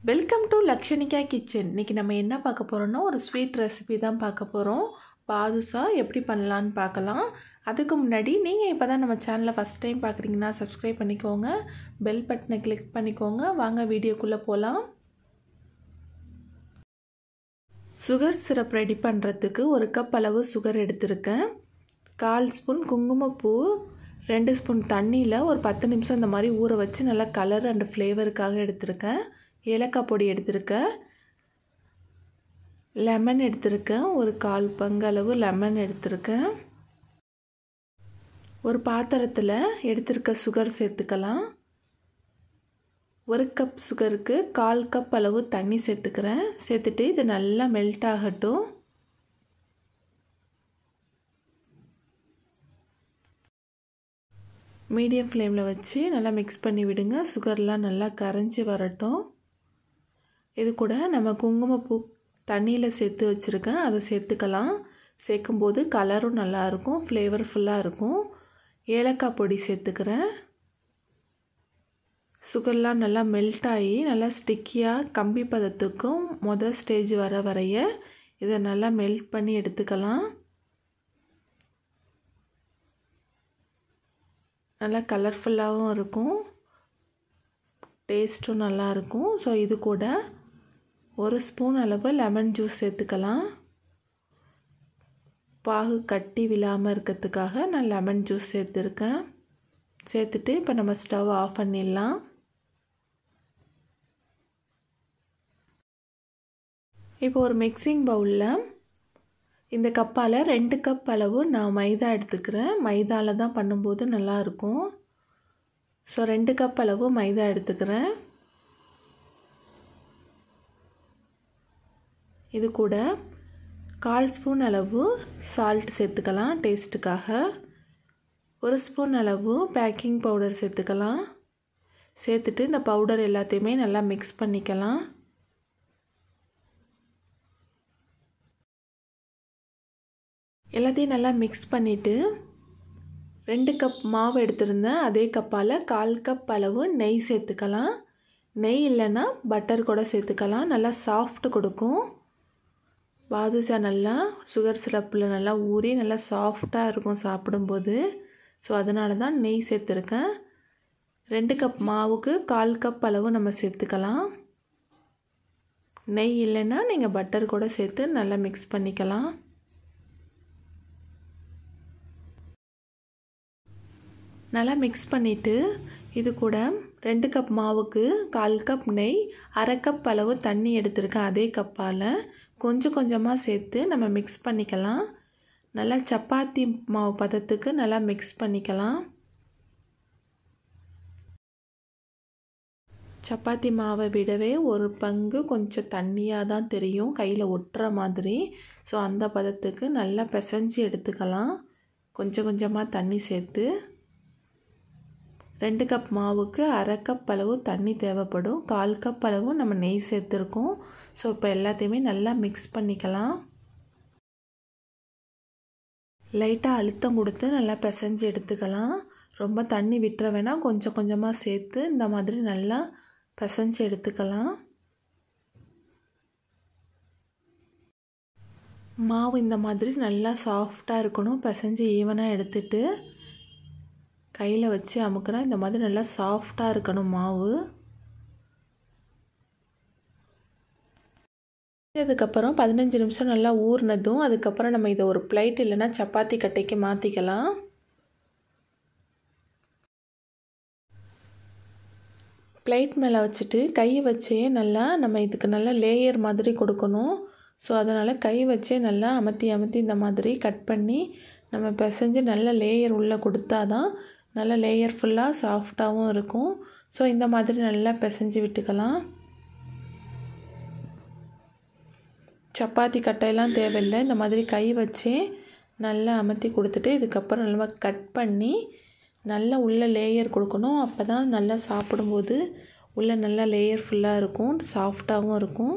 welcome to Lakshanika kitchen இன்றைக்கி நம்ம என்ன பார்க்க போகிறோம்னா ஒரு ஸ்வீட் ரெசிபி தான் பார்க்க போகிறோம் பாதுஷா எப்படி பண்ணலான்னு பார்க்கலாம் அதுக்கு முன்னாடி நீங்கள் இப்போ தான் நம்ம சேனலை ஃபஸ்ட் டைம் பார்க்குறீங்கன்னா சப்ஸ்கிரைப் பண்ணிக்கோங்க பெல் பட்டனை கிளிக் பண்ணிக்கோங்க வாங்க வீடியோக்குள்ளே போகலாம் சுகர் சிரப் ரெடி பண்ணுறதுக்கு ஒரு கப் அளவு சுகர் எடுத்திருக்கேன் கால் ஸ்பூன் குங்குமப்பூ ரெண்டு ஸ்பூன் தண்ணியில் ஒரு பத்து நிமிஷம் இந்த மாதிரி ஊற வச்சு நல்லா கலர் அண்ட் ஃப்ளேவருக்காக எடுத்திருக்கேன் ஏலக்காய் பொடி எடுத்திருக்கேன் லெமன் எடுத்திருக்கேன் ஒரு கால் பங்களவு லெமன் எடுத்திருக்கேன் ஒரு பாத்திரத்தில் எடுத்திருக்க சுகர் சேர்த்துக்கலாம் ஒரு கப் சுகருக்கு கால் கப் அளவு தண்ணி சேர்த்துக்கிறேன் சேர்த்துட்டு இது நல்லா மெல்ட் ஆகட்டும் மீடியம் ஃப்ளேமில் வச்சு நல்லா மிக்ஸ் பண்ணி விடுங்க சுகர்லாம் நல்லா கரைஞ்சி வரட்டும் இது கூட நம்ம குங்குமப்பூ தண்ணியில் சேர்த்து வச்சுருக்கேன் அதை சேர்த்துக்கலாம் சேர்க்கும்போது கலரும் நல்லாயிருக்கும் ஃப்ளேவர்ஃபுல்லாக இருக்கும் ஏலக்காய் பொடி சேர்த்துக்கிறேன் சுகர்லாம் நல்லா மெல்ட் ஆகி நல்லா ஸ்டிக்கியாக கம்பி பதத்துக்கும் மொதல் ஸ்டேஜ் வர வரைய இதை நல்லா மெல்ட் பண்ணி எடுத்துக்கலாம் நல்லா கலர்ஃபுல்லாகவும் இருக்கும் டேஸ்ட்டும் நல்லாயிருக்கும் ஸோ இது கூட ஒரு ஸ்பூன் அளவு லெமன் ஜூஸ் சேர்த்துக்கலாம் பாகு கட்டி விழாமல் இருக்கிறதுக்காக நான் லெமன் ஜூஸ் சேர்த்துருக்கேன் சேர்த்துட்டு இப்போ நம்ம ஸ்டவ் ஆஃப் பண்ணிடலாம் இப்போ ஒரு மிக்சிங் பவுலில் இந்த கப்பால் ரெண்டு கப் அளவு நான் மைதா எடுத்துக்கிறேன் மைதாவில் தான் பண்ணும்போது நல்லாயிருக்கும் ஸோ ரெண்டு கப் அளவு மைதா எடுத்துக்கிறேன் இது கூட கால் ஸ்பூன் அளவு சால்ட் சேர்த்துக்கலாம் டேஸ்ட்டுக்காக ஒரு ஸ்பூன் அளவு பேக்கிங் பவுடர் சேர்த்துக்கலாம் சேர்த்துட்டு இந்த பவுடர் எல்லாத்தையுமே நல்லா மிக்ஸ் பண்ணிக்கலாம் எல்லாத்தையும் நல்லா மிக்ஸ் பண்ணிவிட்டு ரெண்டு கப் மாவு எடுத்திருந்தேன் அதே கப்பால் கால் கப் அளவு நெய் சேர்த்துக்கலாம் நெய் இல்லைன்னா பட்டர் கூட சேர்த்துக்கலாம் நல்லா சாஃப்ட் கொடுக்கும் பாதுஷா நல்லா சுகர் சிரப்பில் நல்லா ஊறி நல்லா சாஃப்டாக இருக்கும் சாப்பிடும்போது ஸோ அதனால தான் நெய் சேர்த்துருக்கேன் ரெண்டு கப் மாவுக்கு கால் கப் அளவு நம்ம சேர்த்துக்கலாம் நெய் இல்லைன்னா நீங்கள் பட்டர் கூட சேர்த்து நல்லா மிக்ஸ் பண்ணிக்கலாம் நல்லா மிக்ஸ் பண்ணிவிட்டு இது கூட ரெண்டு கப் மாவுக்கு கால் கப் நெய் அரை கப் அளவு தண்ணி எடுத்திருக்கேன் அதே கப்பால் கொஞ்சம் கொஞ்சமாக சேர்த்து நம்ம மிக்ஸ் பண்ணிக்கலாம் நல்லா சப்பாத்தி மாவு பதத்துக்கு நல்லா மிக்ஸ் பண்ணிக்கலாம் சப்பாத்தி மாவை விடவே ஒரு பங்கு கொஞ்சம் தண்ணியாக தான் தெரியும் கையில் ஒட்டுற மாதிரி ஸோ அந்த பதத்துக்கு நல்லா பிசைஞ்சு எடுத்துக்கலாம் கொஞ்சம் கொஞ்சமாக தண்ணி சேர்த்து ரெண்டு கப் மாவுக்கு அரை கப் அளவு தண்ணி தேவைப்படும் கால் கப் அளவு நம்ம நெய் சேர்த்துருக்கோம் ஸோ இப்போ எல்லாத்தையுமே நல்லா மிக்ஸ் பண்ணிக்கலாம் லைட்டாக அழுத்தம் கொடுத்து நல்லா பிசைஞ்சு எடுத்துக்கலாம் ரொம்ப தண்ணி விட்டுற வேணால் கொஞ்சம் கொஞ்சமாக சேர்த்து இந்த மாதிரி நல்லா பிசைஞ்சு எடுத்துக்கலாம் மாவு இந்த மாதிரி நல்லா சாஃப்டாக இருக்கணும் பிசைஞ்சு ஈவனாக எடுத்துட்டு கையில் வச்சு அமுக்கினா இந்த மாதிரி நல்லா சாஃப்டாக இருக்கணும் மாவு அதுக்கப்புறம் பதினஞ்சு நிமிஷம் நல்லா ஊறினதும் அதுக்கப்புறம் நம்ம இதை ஒரு பிளைட் இல்லைன்னா சப்பாத்தி கட்டைக்கு மாற்றிக்கலாம் பிளைட் மேலே வச்சுட்டு கையை வச்சே நல்லா நம்ம இதுக்கு நல்லா லேயர் மாதிரி கொடுக்கணும் ஸோ அதனால் கை வச்சே நல்லா அமர்த்தி அமர்த்தி இந்த மாதிரி கட் பண்ணி நம்ம பிசைஞ்சு நல்ல லேயர் உள்ளே கொடுத்தா தான் நல்ல லேயர் ஃபுல்லாக சாஃப்டாகவும் இருக்கும் ஸோ இந்த மாதிரி நல்லா பிசைஞ்சு விட்டுக்கலாம் சப்பாத்தி கட்டையெல்லாம் தேவையில்லை இந்த மாதிரி கை வச்சே நல்லா அமர்த்தி கொடுத்துட்டு இதுக்கப்புறம் நல்லா கட் பண்ணி நல்லா உள்ள லேயர் கொடுக்கணும் அப்போ தான் நல்லா சாப்பிடும்போது உள்ள நல்லா லேயர் ஃபுல்லாக இருக்கும் சாஃப்டாகவும் இருக்கும்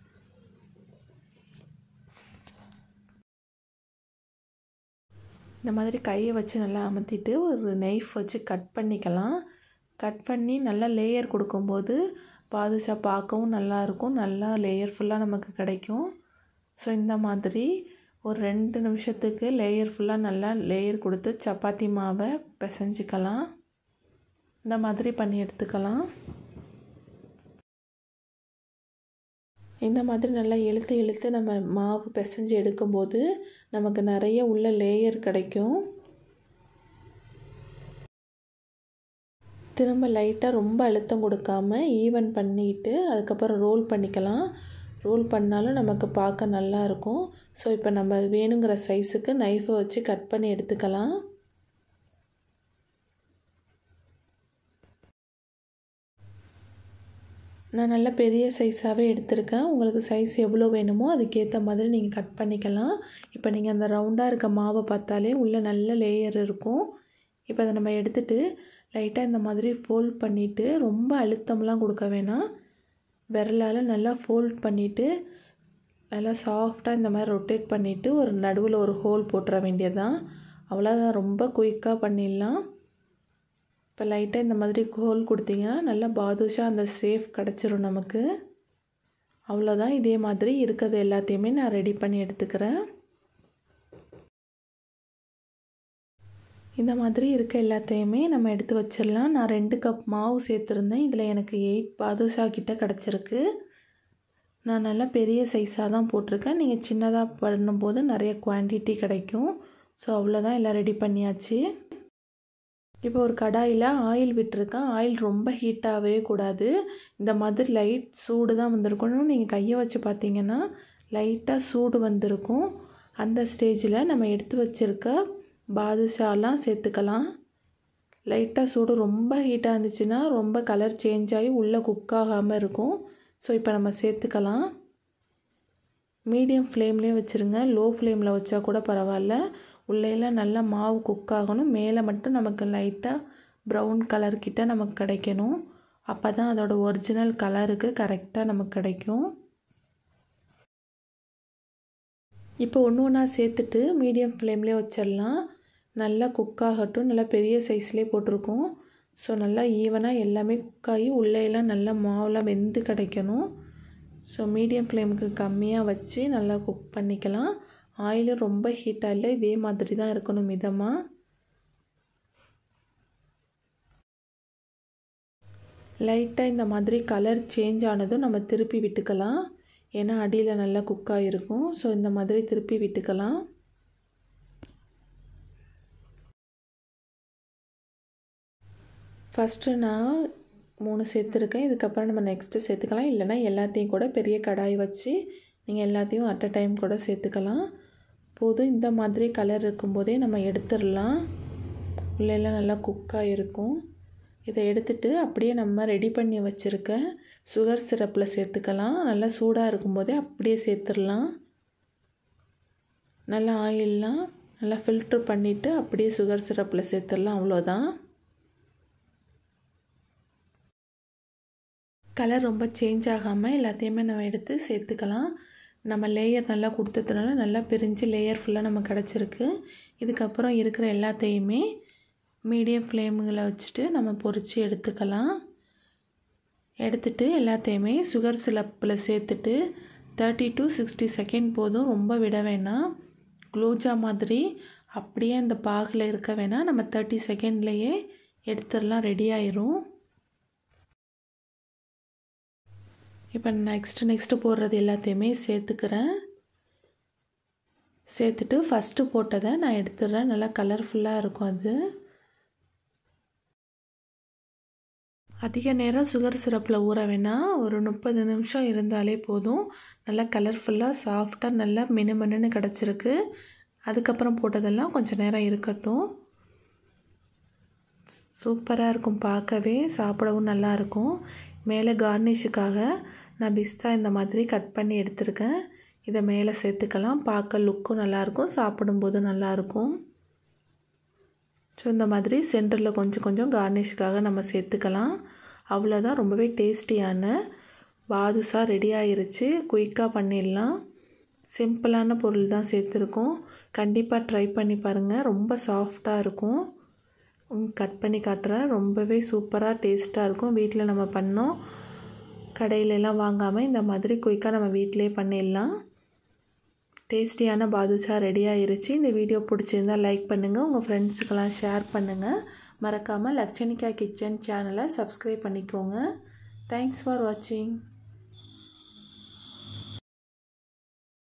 இந்த மாதிரி கையை வச்சு நல்லா அமர்த்திட்டு ஒரு நெய்ஃப் வச்சு கட் பண்ணிக்கலாம் கட் பண்ணி நல்லா லேயர் கொடுக்கும்போது பாதுஷா பார்க்கவும் நல்லாயிருக்கும் நல்லா லேயர் ஃபுல்லாக நமக்கு கிடைக்கும் ஸோ இந்த மாதிரி ஒரு ரெண்டு நிமிஷத்துக்கு லேயர் ஃபுல்லாக நல்லா லேயர் கொடுத்து சப்பாத்தி மாவை பிசைஞ்சிக்கலாம் இந்த மாதிரி பண்ணி எடுத்துக்கலாம் இந்த மாதிரி நல்லா இழுத்து இழுத்து நம்ம மாவு பிசைஞ்சு எடுக்கும்போது நமக்கு நிறைய உள்ள லேயர் கிடைக்கும் திரும்ப லைட்டாக ரொம்ப அழுத்தம் கொடுக்காம ஈவன் பண்ணிட்டு அதுக்கப்புறம் ரோல் பண்ணிக்கலாம் ரோல் பண்ணாலும் நமக்கு பார்க்க நல்லாயிருக்கும் ஸோ இப்போ நம்ம வேணுங்கிற சைஸுக்கு நைஃபை வச்சு கட் பண்ணி எடுத்துக்கலாம் நான் நல்ல பெரிய சைஸாகவே எடுத்திருக்கேன் உங்களுக்கு சைஸ் எவ்வளோ வேணுமோ அதுக்கேற்ற மாதிரி நீங்கள் கட் பண்ணிக்கலாம் இப்போ நீங்கள் அந்த ரவுண்டாக இருக்க மாவை பார்த்தாலே உள்ளே நல்ல லேயர் இருக்கும் இப்போ அதை நம்ம எடுத்துகிட்டு லைட்டாக இந்த மாதிரி ஃபோல்ட் பண்ணிவிட்டு ரொம்ப அழுத்தம்லாம் கொடுக்க வேணாம் விரலால் நல்லா ஃபோல்ட் பண்ணிவிட்டு நல்லா சாஃப்டாக இந்த மாதிரி ரொட்டேட் பண்ணிவிட்டு ஒரு நடுவில் ஒரு ஹோல் போட்டுற வேண்டியதுதான் அவ்வளோதான் ரொம்ப குயிக்காக பண்ணிடலாம் இப்போ லைட்டாக இந்த மாதிரி ஹோல் கொடுத்தீங்கன்னா நல்லா பாதுஷா அந்த சேஃப் கிடச்சிரும் நமக்கு அவ்வளோதான் இதே மாதிரி இருக்கிறது எல்லாத்தையுமே நான் ரெடி பண்ணி எடுத்துக்கிறேன் இந்த மாதிரி இருக்க எல்லாத்தையுமே நம்ம எடுத்து வச்சிடலாம் நான் ரெண்டு கப் மாவு சேர்த்துருந்தேன் இதில் எனக்கு எயிட் பாதுஷா கிட்ட கிடச்சிருக்கு நான் நல்லா பெரிய சைஸாக தான் போட்டிருக்கேன் நீங்கள் சின்னதாக பண்ணும்போது நிறைய குவான்டிட்டி கிடைக்கும் ஸோ அவ்வளோதான் எல்லாம் ரெடி பண்ணியாச்சு இப்போ ஒரு கடாயில் ஆயில் விட்டுருக்கேன் ஆயில் ரொம்ப ஹீட்டாகவே கூடாது இந்த மாதிரி லைட் சூடு தான் வந்திருக்கணும் நீங்கள் கையை வச்சு பார்த்தீங்கன்னா லைட்டாக சூடு வந்திருக்கும் அந்த ஸ்டேஜில் நம்ம எடுத்து வச்சுருக்க பாதுஷாலாம் சேர்த்துக்கலாம் லைட்டாக சூடு ரொம்ப ஹீட்டாக இருந்துச்சுன்னா ரொம்ப கலர் சேஞ்ச் ஆகி உள்ளே குக் ஆகாமல் இருக்கும் ஸோ இப்போ நம்ம சேர்த்துக்கலாம் மீடியம் ஃப்ளேம்லேயே வச்சுருங்க லோ ஃப்ளேமில் வச்சா கூட பரவாயில்ல உள்ளேலாம் நல்லா மாவு குக் ஆகணும் மேலே மட்டும் நமக்கு லைட்டாக ப்ரௌன் கலர் கிட்ட நமக்கு கிடைக்கணும் அப்போ தான் அதோட ஒரிஜினல் கலருக்கு கரெக்டாக நமக்கு கிடைக்கும் இப்போ ஒன்று ஒன்றா சேர்த்துட்டு மீடியம் ஃப்ளேம்லேயே வச்சிடலாம் நல்லா குக் ஆகட்டும் நல்லா பெரிய சைஸ்லேயே போட்டிருக்கோம் ஸோ நல்லா ஈவனாக எல்லாமே குக் ஆகி உள்ளேலாம் நல்லா மாவுலாம் வெந்து கிடைக்கணும் ஸோ மீடியம் ஃப்ளேமுக்கு கம்மியாக வச்சு நல்லா குக் பண்ணிக்கலாம் ஆயிலும் ரொம்ப ஹீட்டாக இல்லை இதே மாதிரி தான் இருக்கணும் மிதமாக லைட்டாக இந்த மாதிரி கலர் சேஞ்ச் ஆனதும் நம்ம திருப்பி விட்டுக்கலாம் ஏன்னா அடியில் நல்லா குக் ஆகிருக்கும் ஸோ இந்த மாதிரி திருப்பி விட்டுக்கலாம் ஃபஸ்ட்டு நான் மூணு சேர்த்துருக்கேன் இதுக்கப்புறம் நம்ம நெக்ஸ்ட்டு சேர்த்துக்கலாம் இல்லைனா எல்லாத்தையும் கூட பெரிய கடாய் வச்சு நீங்கள் எல்லாத்தையும் அட் அ டைம் கூட சேர்த்துக்கலாம் போதும் இந்த மாதிரி கலர் இருக்கும்போதே நம்ம எடுத்துடலாம் உள்ளெல்லாம் நல்லா குக்காக இருக்கும் இதை எடுத்துட்டு அப்படியே நம்ம ரெடி பண்ணி வச்சுருக்க சுகர் சிரப்பில் சேர்த்துக்கலாம் நல்லா சூடாக இருக்கும்போதே அப்படியே சேர்த்துடலாம் நல்லா ஆயிலெலாம் நல்லா ஃபில்ட்ரு பண்ணிவிட்டு அப்படியே சுகர் சிரப்பில் சேர்த்துடலாம் அவ்வளோதான் கலர் ரொம்ப சேஞ்ச் ஆகாமல் எல்லாத்தையுமே நம்ம எடுத்து சேர்த்துக்கலாம் நம்ம லேயர் நல்லா கொடுத்ததுனால நல்லா பிரிஞ்சு லேயர் ஃபுல்லாக நம்ம கிடச்சிருக்கு இதுக்கப்புறம் இருக்கிற எல்லாத்தையுமே மீடியம் ஃப்ளேமுகளை வச்சுட்டு நம்ம பொரித்து எடுத்துக்கலாம் எடுத்துட்டு எல்லாத்தையுமே சுகர் சிலப்பில் சேர்த்துட்டு தேர்ட்டி டு சிக்ஸ்டி செகண்ட் போதும் ரொம்ப விட வேணாம் குலோஜா மாதிரி அப்படியே அந்த பாகில் இருக்க வேணாம் நம்ம தேர்ட்டி செகண்ட்லேயே எடுத்துடலாம் ரெடி ஆயிரும் இப்போ நெக்ஸ்ட்டு நெக்ஸ்ட்டு போடுறது எல்லாத்தையுமே சேர்த்துக்கிறேன் சேர்த்துட்டு ஃபஸ்ட்டு போட்டதை நான் எடுத்துடுறேன் நல்லா கலர்ஃபுல்லாக இருக்கும் அது அதிக நேரம் சுகர் சிரப்பில் ஊற வேணாம் ஒரு முப்பது நிமிஷம் இருந்தாலே போதும் நல்லா கலர்ஃபுல்லாக சாஃப்டாக நல்லா மினுமினுன்னு கிடச்சிருக்கு அதுக்கப்புறம் போட்டதெல்லாம் கொஞ்சம் நேரம் இருக்கட்டும் சூப்பராக இருக்கும் பார்க்கவே சாப்பிடவும் நல்லாயிருக்கும் மேலே கார்னிஷுக்காக நான் பிஸ்தா இந்த மாதிரி கட் பண்ணி எடுத்திருக்கேன் இதை மேலே சேர்த்துக்கலாம் பார்க்க லுக்கும் நல்லாயிருக்கும் சாப்பிடும்போது நல்லாயிருக்கும் ஸோ இந்த மாதிரி சென்டரில் கொஞ்சம் கொஞ்சம் கார்னிஷுக்காக நம்ம சேர்த்துக்கலாம் அவ்வளோதான் ரொம்பவே டேஸ்டியான பாதுஷா ரெடி ஆயிருச்சு குயிக்காக பண்ணிடலாம் சிம்பிளான பொருள் தான் சேர்த்துருக்கோம் கண்டிப்பாக ட்ரை பண்ணி பாருங்கள் ரொம்ப சாஃப்டாக இருக்கும் கட் பண்ணி காட்டுறேன் ரொம்பவே சூப்பராக டேஸ்ட்டாக இருக்கும் வீட்டில் நம்ம பண்ணோம் கடையிலலாம் வாங்காமல் இந்த மாதிரி குயிக்காக நம்ம வீட்டிலே பண்ணிடலாம் டேஸ்டியான பாதுஷா ரெடி ஆயிருச்சு இந்த வீடியோ பிடிச்சிருந்தால் லைக் பண்ணுங்கள் உங்கள் ஃப்ரெண்ட்ஸுக்கெல்லாம் ஷேர் பண்ணுங்கள் மறக்காமல் லக்ஷணிகா கிச்சன் சேனலை சப்ஸ்கிரைப் பண்ணிக்கோங்க தேங்க்ஸ் ஃபார் வாட்சிங்